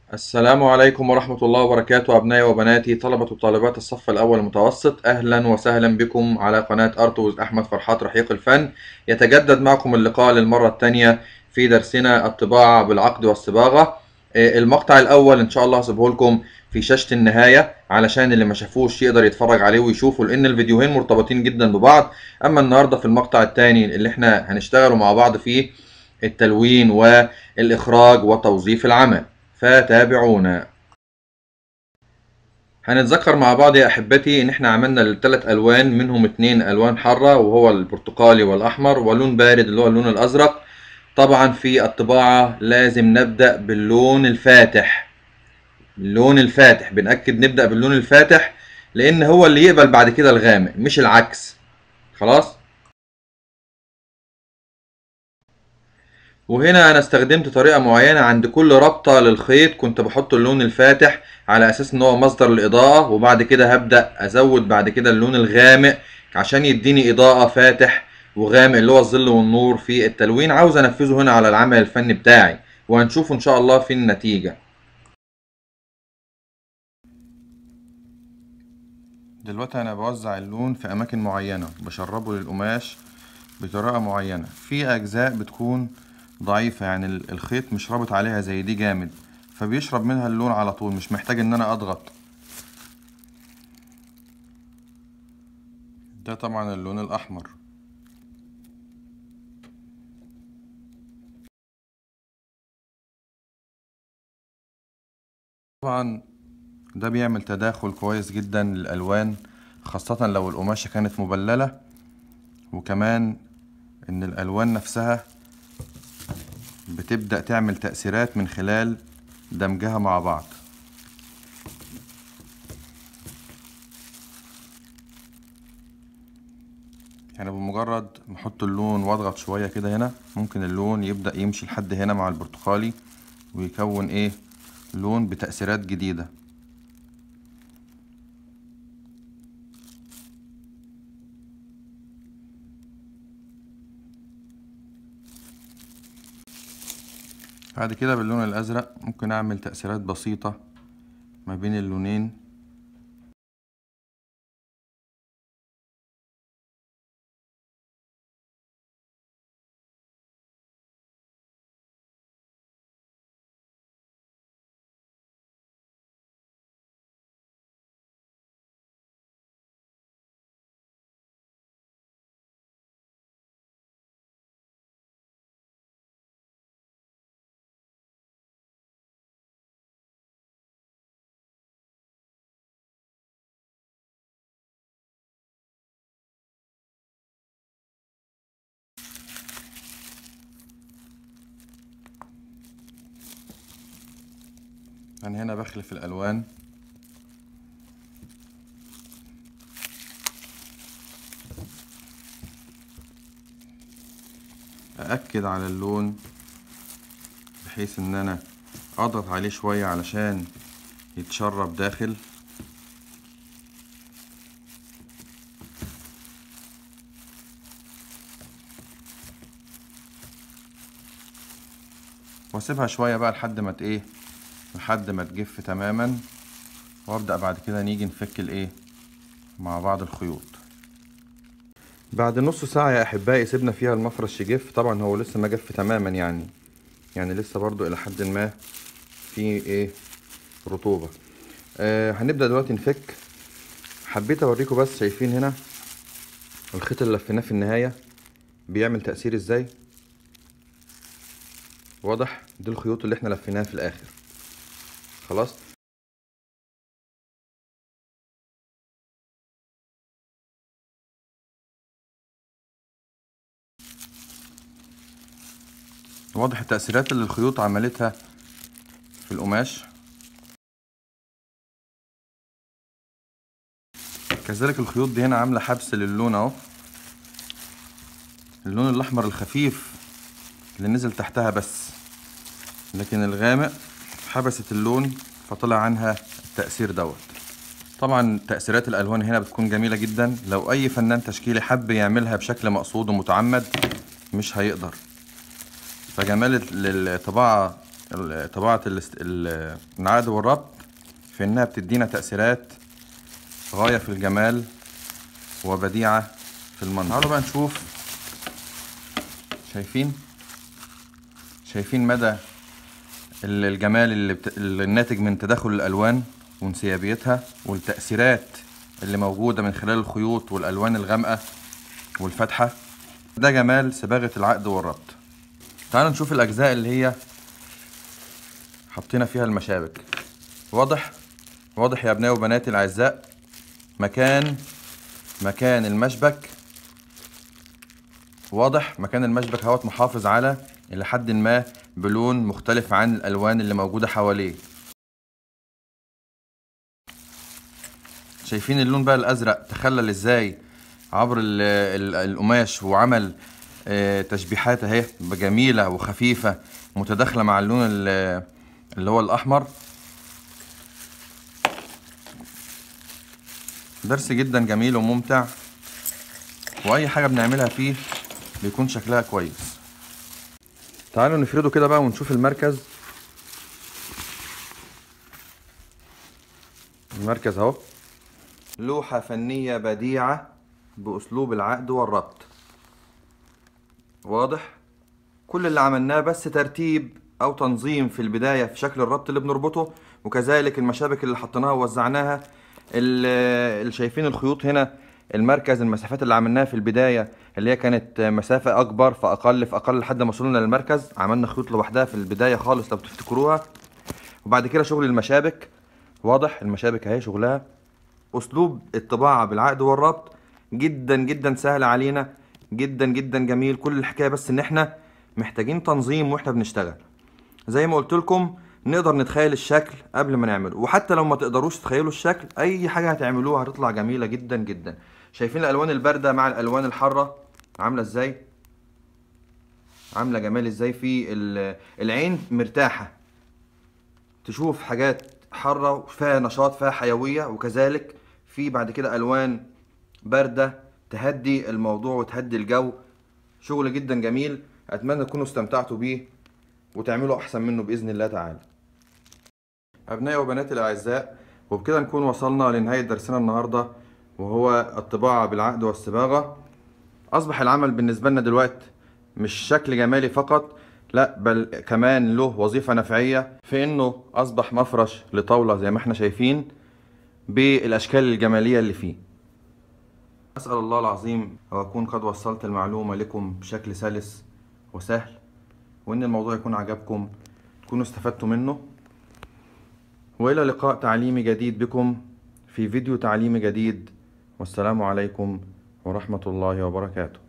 السلام عليكم ورحمة الله وبركاته أبنائي وبناتي طلبة وطالبات الصف الأول المتوسط أهلا وسهلا بكم على قناة أرتوز أحمد فرحات رحيق الفن يتجدد معكم اللقاء للمرة الثانية في درسنا الطباعة بالعقد والصباغة آه، المقطع الأول إن شاء الله هسيبه لكم في شاشة النهاية علشان اللي ما شافوش يقدر يتفرج عليه ويشوفه لأن الفيديوهين مرتبطين جدا ببعض أما النهاردة في المقطع الثاني اللي احنا هنشتغلوا مع بعض فيه التلوين والإخراج وتوظيف العمل فتابعونا هنتذكر مع بعض يا احبتي ان احنا عملنا الثلاث الوان منهم اتنين الوان حاره وهو البرتقالي والاحمر ولون بارد اللي هو اللون الازرق طبعا في الطباعه لازم نبدا باللون الفاتح اللون الفاتح بنأكد نبدا باللون الفاتح لان هو اللي يقبل بعد كده الغامق مش العكس خلاص وهنا انا استخدمت طريقة معينة عند كل ربطة للخيط كنت بحط اللون الفاتح على اساس ان هو مصدر الاضاءة وبعد كده هبدأ ازود بعد كده اللون الغامق عشان يديني اضاءة فاتح وغامق اللي هو الظل والنور في التلوين عاوز انفذه هنا على العمل الفني بتاعي وهنشوفه ان شاء الله في النتيجة دلوقتي انا بوزع اللون في اماكن معينة بشربه للقماش بطريقة معينة في اجزاء بتكون ضعيفة يعني الخيط مش رابط عليها زي دي جامد فبيشرب منها اللون على طول مش محتاج ان انا اضغط ده طبعا اللون الاحمر طبعا ده بيعمل تداخل كويس جدا للالوان خاصة لو القماشة كانت مبللة وكمان ان الالوان نفسها بتبدأ تعمل تأثيرات من خلال دمجها مع بعض يعني بمجرد ما احط اللون واضغط شوية كده هنا ممكن اللون يبدأ يمشي لحد هنا مع البرتقالي ويكون ايه لون بتأثيرات جديدة بعد كده باللون الأزرق ممكن أعمل تأثيرات بسيطة ما بين اللونين أنا هنا بخلف الألوان أأكد على اللون بحيث إن أنا أضغط عليه شوية علشان يتشرب داخل واسيبها شوية بقى لحد ما ايه لحد ما تجف تماما وابدأ بعد كده نيجي نفك الايه مع بعض الخيوط بعد نص ساعة يا أحبائي سيبنا فيها المفرش يجف طبعا هو لسه ما جف تماما يعني يعني لسه برضو إلى حد ما في إيه رطوبة آه هنبدأ دلوقتي نفك حبيت أوريكم بس شايفين هنا الخيط اللي لفيناه في النهاية بيعمل تأثير إزاي واضح دي الخيوط اللي احنا لفيناها في الآخر خلاص واضح التأثيرات اللي الخيوط عملتها في القماش كذلك الخيوط دي هنا عاملة حبس للون اهو اللون الأحمر الخفيف اللي نزل تحتها بس لكن الغامق حبست اللون فطلع عنها التأثير دوت طبعا تأثيرات الألوان هنا بتكون جميلة جدا لو أي فنان تشكيلي حب يعملها بشكل مقصود ومتعمد مش هيقدر فجمال الطباعة ال- طباعة الاست- ال- العقد والربط في إنها بتدينا تأثيرات غاية في الجمال وبديعة في المنظر تعالوا بقى نشوف شايفين شايفين مدى ال- الجمال اللي, بت... اللي الناتج من تداخل الألوان وانسيابيتها والتأثيرات اللي موجودة من خلال الخيوط والألوان الغامقة والفاتحة ده جمال صباغة العقد والربط تعالوا نشوف الأجزاء اللي هي حطينا فيها المشابك واضح واضح يا أبنائي وبناتي الأعزاء مكان مكان المشبك واضح مكان المشبك اهوت محافظ على إلى حد ما بلون مختلف عن الألوان اللي موجودة حواليه شايفين اللون بقى الأزرق تخلل إزاي عبر ال ال القماش وعمل آه، تشبيحات اهي جميلة وخفيفة متداخلة مع اللون ال- اللي هو الأحمر درس جدا جميل وممتع واي حاجه بنعملها فيه بيكون شكلها كويس تعالوا نفرده كده بقى ونشوف المركز المركز اهو لوحة فنية بديعة بأسلوب العقد والربط واضح كل اللي عملناه بس ترتيب أو تنظيم في البداية في شكل الربط اللي بنربطه وكذلك المشابك اللي حطيناها ووزعناها ال- اللي شايفين الخيوط هنا المركز المسافات اللي عملناها في البداية اللي هي كانت مسافة أكبر فأقل في أقل لحد ما وصلنا للمركز عملنا خيوط لوحدها في البداية خالص لو تفتكروها وبعد كده شغل المشابك واضح المشابك اهي شغلها اسلوب الطباعه بالعقد والربط جدا جدا سهل علينا جدا جدا جميل كل الحكايه بس ان احنا محتاجين تنظيم واحنا بنشتغل زي ما قلت لكم نقدر نتخيل الشكل قبل ما نعمله وحتى لو ما تقدروش تتخيلوا الشكل اي حاجه هتعملوها هتطلع جميله جدا جدا شايفين الالوان البارده مع الالوان الحاره عامله ازاي عامله جمال ازاي في ال- العين مرتاحه تشوف حاجات حارة وفيها نشاط فيها حيوية وكذلك في بعد كده ألوان باردة تهدي الموضوع وتهدي الجو شغل جدا جميل أتمنى تكونوا استمتعتوا بيه وتعملوا أحسن منه بإذن الله تعالى أبنائي وبناتي الأعزاء وبكده نكون وصلنا لنهاية درسنا النهاردة وهو الطباعة بالعقد والصباغة أصبح العمل بالنسبة لنا دلوقتي مش شكل جمالي فقط لا بل كمان له وظيفة نفعية في إنه أصبح مفرش لطاولة زي ما احنا شايفين بالأشكال الجمالية اللي فيه أسأل الله العظيم أن أكون قد وصلت المعلومة لكم بشكل سلس وسهل وإن الموضوع يكون عجبكم تكونوا استفدتوا منه وإلى لقاء تعليمي جديد بكم في فيديو تعليمي جديد والسلام عليكم ورحمة الله وبركاته